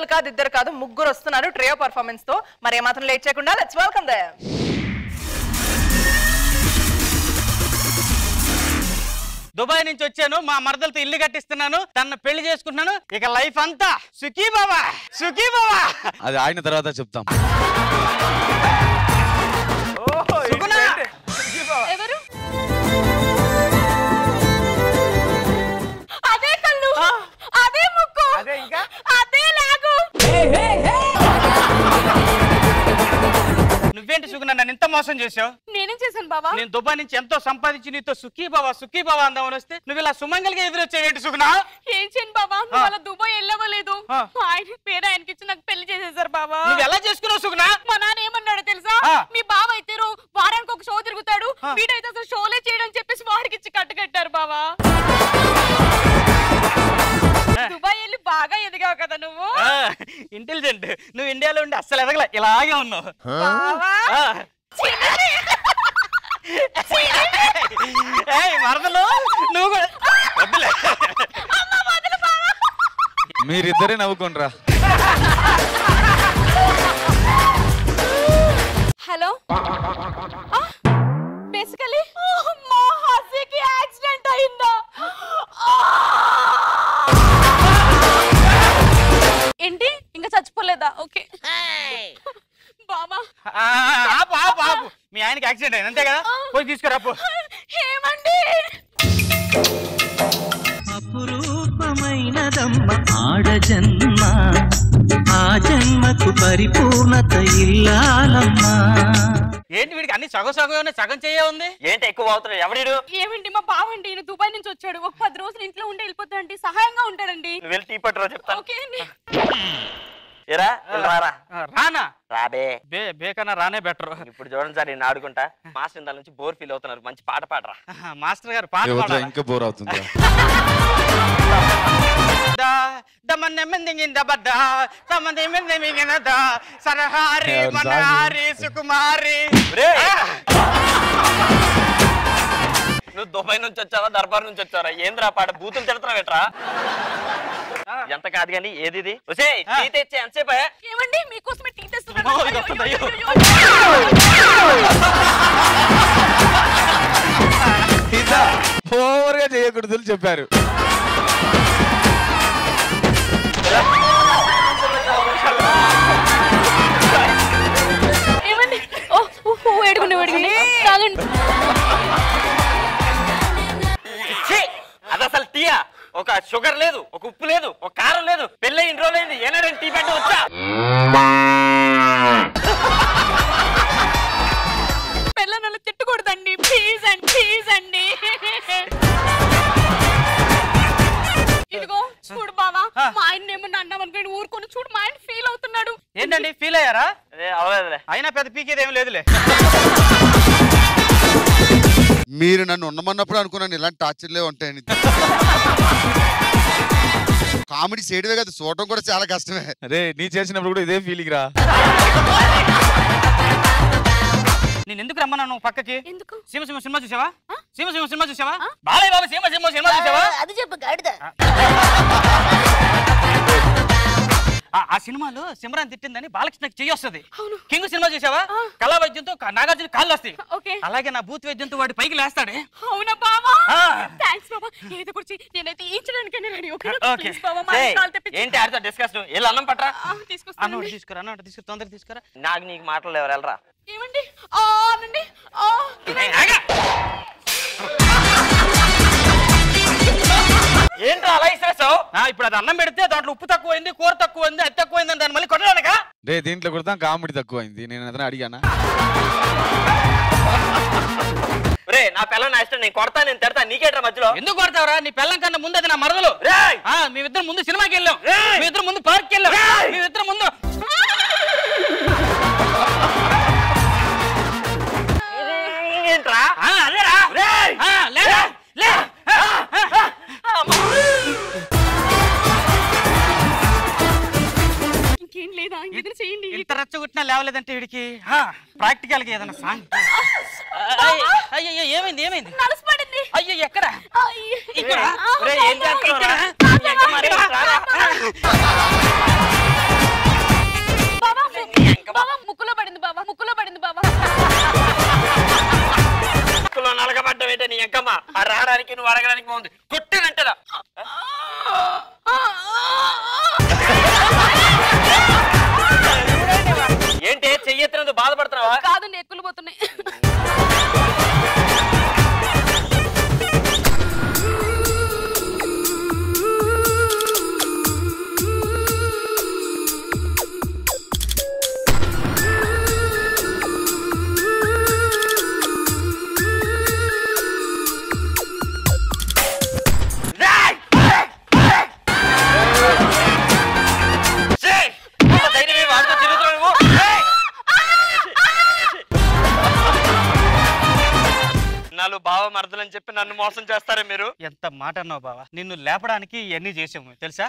ఒకళ్ళు కాదు ఇద్దరు కాదు ముగ్గురు వస్తున్నారు ట్రియో పర్ఫార్మెన్స్ తో మరి ఏమాత్రం లేట్ చేయకుండా లెట్స్ వెల్కమ్ దే దుబాయ్ నుంచి వచ్చాను మా మరదలతో ఇల్లు కట్టిస్తున్నాను తన పెళ్లి చేసుకుంటున్నాను ఇక లైఫ్ అంతా సుఖీ బాబా సుఖీ బాబా అది ఆయన తర్వాత చెప్తాం సుగుణ ఎవరు అదే కళ్ళు అదే ముక్కు అదే ఇంకా అదే లాగు నువ్వేంటి సుగుణ నన్ను ఇంత మోసం చేసావు నేనేం చేశాను బావా నేను దుబాయ్ నుంచి ఎంతో సంపాదించి నీతో సుఖీ బాబా సుఖీ బాబా అందామని వస్తే నువ్వు ఇలా సుమంగల్గా ఎదురొచ్చావేంటి సుగుణ ఏం చేయను బావా నువ్వు అలా దుబాయ్ వెళ్ళవలేదు ఆ. ఆయన పేరు ఆయనకి ఇచ్చి నాకు పెళ్లి చేసేసారు బావా నువ్వు ఎలా చేసుకున్నావు సుగుణ మా నాన్న ఏమన్నాడో తెలుసా ఆ. మీ బావ అయితే రో- వారానికి ఒక షో తిరుగుతాడు ఆ. వీడైతే అసలు షోలే చేయడం అని చెప్పేసి వాడికి ఇచ్చి కట్టకట్టారు బావా దుబాయ్ వెళ్ళి బాగా ఎదిగావు కదా నువ్వు ఇంటెలిజెంట్ నువ్వు ఇండియాలో ఉండి అస్సలు ఎదగల ఇలాగే ఉన్నావు బావా ఆ. ఏయ్, మరదలు నువ్వు కూడా వద్దులే మీరిద్దరే నవ్వుకోండిరా హలో బేసికలీ మా హస్సీకి యాక్సిడెంట్ అయిందా ఏంటి ఇంకా చచ్చిపోలేదా ఓకే బాబా ఆ, ఆపు ఆపు ఆపు మీ ఆయనకి యాక్సిడెంట్ అయింది అంతే కదా పోయి తీసుకురా పో ఏమండి అపురూపమైనదమ్మ ఆడ జన్మ ఆ జన్మకు పరిపూర్ణత ఇల్లాలమ్మా ఏంటి వీడికి అన్ని సగం సగం ఉన్నాయి, సగం చెయ్యే ఉంది ఏంటి ఎక్కువ అవుతున్నాడు ఎవడీడు ఏమండి మా బావండి ఈయన దుబాయ్ నుంచి వచ్చాడు ఒక పది రోజులు ఇంట్లో ఉండి వెళ్ళిపోతాడండి సహాయంగా ఉంటాడండి నువ్వు వెళ్ళి టీ పట్టురా చెప్తాను ఓకే అండి ఏరా వెళ్ళి రారా ఆ, రానా రాబే బే బేకన్నా రానే బెటర్ ఇప్పుడు చూడండి సార్ నేను ఆడుకుంటా మాస్టర్ ఇందాల నుంచి బోర్ ఫీల్ అవుతున్నారు మంచి పాట పాడరా మాస్టర్ గారు పాట యువతలో పాడాలా? ఇంకా బోర్ అవుతుందిరా దా దమన్నె మెందింగింద బద్దా తమది మెందింగినదా సరహారి ఎవరు సాంగ్? మనహారి సుకుమారి ఒరేయ్! నువ్వు దుబాయ్ నుంచి వచ్చావా దర్బార్ నుంచి వచ్చావా ఏంద్రా పాట బూతులు తిడతావు ఎట్రా ఎంత కాదు కానీ ఏది ఇది ఒసేయ్, టీ తెచ్చే ఎంతసేపు ఏమండి మీకోసమే టీ తెస్తున్నాను ఓ, ఇది వస్తుంది, అయ్యో. ఇదా ఓవర్ గా చేయకూడదు అని చెప్పారు ఏమండి ఓ ఓ, ఓ ఏడుగుండి ఏడుగుండి తాగండి ఛీ! అది అసలు టీయా ఒక షుగర్ లేదు ఒక ఉప్పు లేదు ఒక కారం లేదు పెళ్ళి ఇన్ని రోజులైంది ఏనాడు టీ పెట్ట వచ్చా పిల్లలు తిట్టకూడదండి ప్లీజ్ అండి ప్లీజ్ అండి ఇదిగో చూడు బావా మా ఆయన ఏమన్నా అన్నాం అనుకోండి ఊరుకొని చూడు మా ఆయన ఫీల్ అవుతున్నాడు ఏంటండి ఫీల్ అయ్యారా అదే అవలేదులే అయినా పెద్ద పీకేది ఏం లేదులే మీరు నన్ను ఉండమన్నప్పుడు అనుకున్నాను ఇలాంటి టార్చర్లే ఉంటాయని కామెడీ చేయడమే కదా చూడటం కూడా చాలా కష్టమే అరే నీ చేసినప్పుడు కూడా ఇదే ఫీలింగ్ రా నేను ఎందుకు రమ్మన్నా నువ్వు పక్కకి ఎందుకు సీమ సీమ సినిమా చూసావా సీమ సీమ సినిమా చూసావా బాలయ్య బాబు సీమ సీమ సినిమా చూసావా అది చెప్పు గాడిద ఆ- ఆ సినిమాలో సిమరాన్ తిట్టిందని బాలకృష్ణకి చెయ్యి వస్తుంది కింగ్ సినిమా చూసావా కళా వైద్యంతో క- నాగార్జున కాళ్ళు వస్తాయి ఓకే అలాగే నా భూత వైద్యంతో వాడి పైకి లేస్తాడే అవునా బావా ఆ. థ్యాంక్స్ బావా ఏదో గురించి నేనైతే ఈచడానికైనా రెడీ ఓకే ఓకే. ప్లీజ్ బావా మా ఏయ్, ఆయన కాలు తెప్పించు. ఏంటి ఆడితో డిస్కషన్ వెళ్ళి అన్నం పట్రా ఆ, అన్నోటి తీసుకొస్తానండి తీసుకురా అన్నోటి తీసుకురా తొందరగా తీసుకురా నాకు నీకు మాటలు ఎవరు వెళ్ళరా ఏమండి ఆ అనండి ఆ ఏయ్, ఆగా. ఏంట్రా అలా ఇస్తావు ఆ, ఇప్పుడు అది అన్నం పెడితే దాంట్లో ఉప్పు తక్కువైంది కూర తక్కువైంది అది తక్కువైంది అని దాన్ని మళ్ళీ కొట్టడానికా రే దీంట్లో కూడా కామెడీ తక్కువైంది నేను ఏదైనా అడిగానా రే నా పిల్ల నా ఇష్టం నేను కొడతా నేను తిడతా నీకేట్రా మధ్యలో ఎందుకు కొడతావురా నీ పిల్లం కన్నా ముందు అది నా మరదలు రేయ్! ఆ, మేమిద్దరం ముందు సినిమాకి వెళ్ళాం రేయ్! మేమిద్దరం ముందు పార్క్ వెళ్ళాం రేయ్! మేమిద్దరం ముందు ఏంట్రా ఆ, అదేరా రేయ్! ఆ, లేరా లే ఆ, ఆ, ఆ. ఇంకేం లేదా ఇంకేదైనా చేయండి ఇంత రెచ్చగొట్టినా లేవలేదంటే వీడికి ప్రాక్టికల్ గా ఏదైనా సాంగ్ అయ్యో ఏమైంది ఏమైంది నలుసు పడింది అయ్యో ఎక్కడ అయ్య. ఇక్కడ రేయ్, ఏం చేస్తున్నావురా? ఇక్కడ. ఎక్కడ మరి? రారా. పడింది బావా ముక్కులో పడింది బావా ముక్కులో నలగబడ్డం ఏంటో నీ ఎంకమ్మ ఆ రావడానికి నువ్వు అడగడానికి బాగుంది కొట్టినంటదా ఏంటి చెయ్యెత్తినందుకు బాధపడుతున్నావా కాదు నెక్కులు పోతున్నాయి ఛీ! అంత ధైర్యమే వాడితో తిరుగుతున్నావు నువ్వు? ఏయ్! నాలు బావ మరదలని చెప్పి నన్ను మోసం చేస్తారా మీరు ఎంత మాట అన్నావు బావా నిన్ను లేపడానికి ఇవన్నీ చేసాము తెలుసా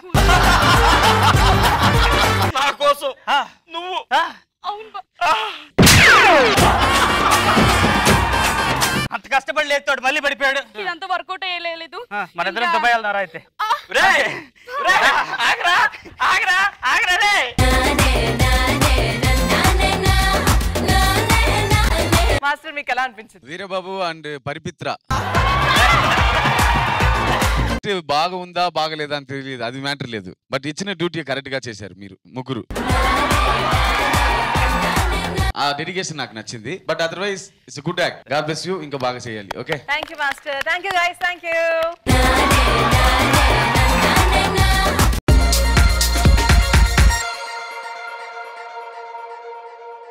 నా కోసం ఆ, నువ్వు ఆ, అవును బా అంత కష్టపడి లేస్తాడు మళ్ళీ పడిపోయాడు ఇదంతా వర్కౌట్ అయ్యలేదు ఆ, మనిద్దరం దుబాయ్ వెళ్తున్నారా అయితే రేయ్! రేయ్! ఆగరా ఆగరా ఆగరా రే మాస్టర్ మీకు ఎలా అనిపించింది వీరబాబు అండ్ పరిపిత్ర అంటే బాగా ఉందా బాగలేదా అని తెలియదు అది మ్యాటర్ లేదు బట్ ఇచ్చిన డ్యూటీ కరెక్ట్ గా చేశారు మీరు ముగ్గురు ఆ డెడికేషన్ నాకు నచ్చింది but otherwise it's good act god bless you ఇంకా బాగా చేయాలి okay thank you master thank you guys thank you